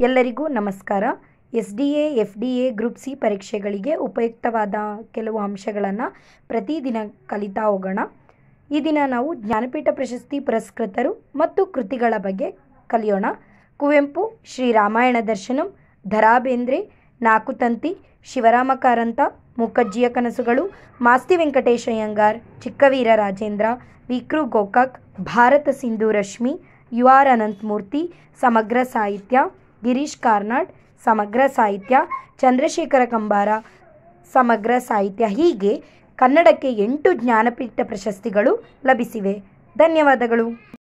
ಎಲ್ಲರಿಗೂ ನಮಸ್ಕಾರ S D A F D A group C ಪರೀಕ್ಷೆಗಳಿಗೆ ಉಪಯುಕ್ತವಾದ ಕೆಲವು ಅಂಶಗಳನ್ನು ಪ್ರತಿದಿನ ಕಲಿತಾ ಹೋಗೋಣ ಈ ದಿನ ನಾವು ಜ್ಞಾನಪೀಠ ಪ್ರಶಸ್ತಿ ಪುರಸ್ಕೃತರು ಮತ್ತು ಕೃತಿಗಳ ಬಗ್ಗೆ ಕಲಿಯೋಣ ಕುವೆಂಪು ಶ್ರೀ ರಾಮಾಯಣ ದರ್ಶನಂ ಧರಾ ಬೇಂದ್ರೆ ನಾಕುತಂತಿ ಶಿವರಾಮ ಕಾರಂತ ಮೂಕಜ್ಜಿಯ ಕನಸುಗಳು Masti Venkatesha Iyengar Chikkaveera Rajendra V K Gokak Bharata Sindhu Rashmi U R Ananthamurthy ಸಮಗ್ರ ಸಾಹಿತ್ಯ ಗಿರೀಶ್ ಕಾರ್ನಾಡ್ ಸಮಗ್ರ ಸಾಹಿತ್ಯ ಚಂದ್ರಶೇಖರ ಕಂಬಾರ ಸಮಗ್ರ ಸಾಹಿತ್ಯ ಹೀಗೆ ಕನ್ನಡಕ್ಕೆ ಎಂಟು ಜ್ಞಾನಪೀಠ ಪ್ರಶಸ್ತಿಗಳು ಲಭಿಸಿವೆ ಧನ್ಯವಾದಗಳು